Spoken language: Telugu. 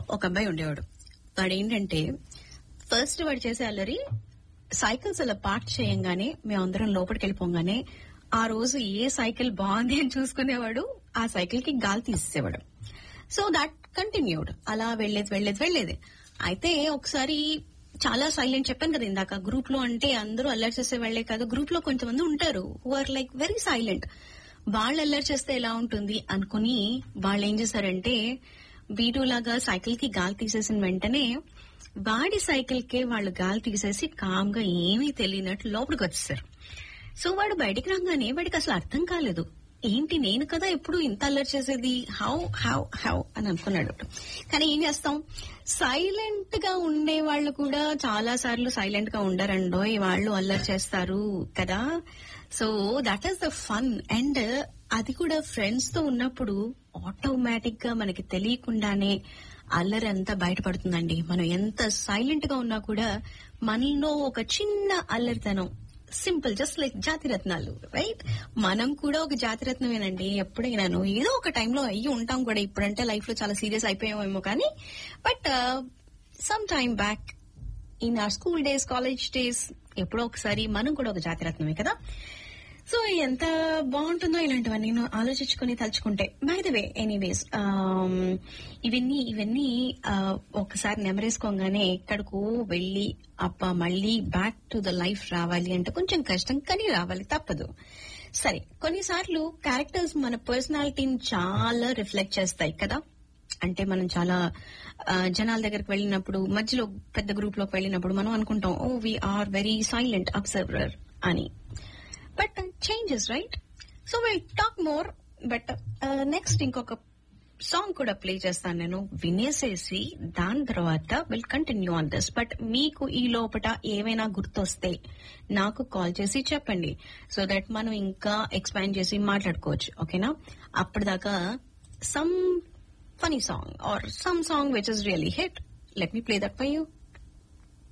ఒక అబ్బాయి ఉండేవాడు వాడు ఏంటంటే ఫస్ట్ వాడు చేసే అల్లరి సైకిల్స్ అలా పార్క్ చేయంగానే మేమందరం లోపలికి వెళ్ళిపోగానే ఆ రోజు ఏ సైకిల్ బాగుంది అని చూసుకునేవాడు ఆ సైకిల్ కి గాలి తీసేవాడు సో దాట్ కంటిన్యూడ్ అలా వెళ్లేది వెళ్లేది వెళ్లేది అయితే ఒకసారి చాలా సైలెంట్ చెప్పాను కదా ఇందాక గ్రూప్ లో అంటే అందరూ అల్లరి చేసే వెళ్లే కాదు గ్రూప్ లో కొంతమంది ఉంటారు who are like very silent వాళ్ళు అల్లరి చేస్తే ఎలా ఉంటుంది అనుకుని వాళ్ళు ఏం చేశారంటే వీడు లాగా సైకిల్ కి గాలి తీసేసిన వెంటనే వాడి సైకిల్ కే వాళ్ళు గాలి తీసేసి కామ్ గా ఏమీ తెలియనట్లు లోపలికి వచ్చేసారు సో వాడు బయటికి రాగానే వాడికి అసలు అర్థం కాలేదు ఏంటి నేను కదా ఎప్పుడు ఇంత అల్లరి చేసేది హౌ హౌ హౌ అని అనుకున్నాడు కానీ ఏం చేస్తాం సైలెంట్ గా ఉండే వాళ్ళు కూడా చాలా సార్లు సైలెంట్ గా ఉండరండో వాళ్ళు అల్లరి చేస్తారు కదా so that is the fun and అది కూడా ఫ్రెండ్స్ తో ఉన్నప్పుడు ఆటోమేటిక్ గా మనకి తెలియకుండానే అల్లరి అంతా బయటపడుతుందండి మనం ఎంత సైలెంట్ గా ఉన్నా కూడా మనలో ఒక చిన్న అల్లరితనం simple just like Jathiratnalu right మనం కూడా ఒక జాతిరత్నమేనండి ఎప్పుడైనాను ఏదో ఒక టైంలో అయ్యి ఉంటాం కూడా ఇప్పుడంటే లైఫ్ లో చాలా సీరియస్ అయిపోయామేమో కానీ but some time back in our school days college days ఎప్పుడో ఒకసారి మనం కూడా ఒక జాతిరత్నమే కదా సో ఎంత బాగుంటుందో ఇలాంటివన్నీ నేను ఆలోచించుకుని తలుచుకుంటే బై ద వే ఎనీవేస్ ఇవన్నీ ఇవన్నీ ఆ, ఒకసారి నెమరేసుకోగానే ఎక్కడికో వెళ్ళి అబ్బా మళ్ళీ బ్యాక్ టు ద లైఫ్ రావాలి అంటే కొంచెం కష్టం కానీ రావాలి తప్పదు సరే కొన్నిసార్లు క్యారెక్టర్స్ మన పర్సనాలిటీని చాలా రిఫ్లెక్ట్ చేస్తాయి కదా అంటే మనం చాలా ఆ, జనాల దగ్గరికి వెళ్ళినప్పుడు మధ్యలో పెద్ద గ్రూప్ లోకి వెళ్ళినప్పుడు మనం అనుకుంటాం oh we're very silent observer అని but changes right so will talk more but next ఇంకొక సాంగ్ కూడా ప్లే చేస్తాను నేను వినేసేసి దాని తర్వాత will continue on this but మీకు ఈ లోపట ఏమైనా గుర్తొస్తే నాకు కాల్ చేసి చెప్పండి సో దట్ మనం ఇంకా ఎక్స్పాండ్ చేసి మాట్లాడుకోవచ్చు ఓకేనా అప్పటిదాకా some funny song or some song which is really hit let me play that for you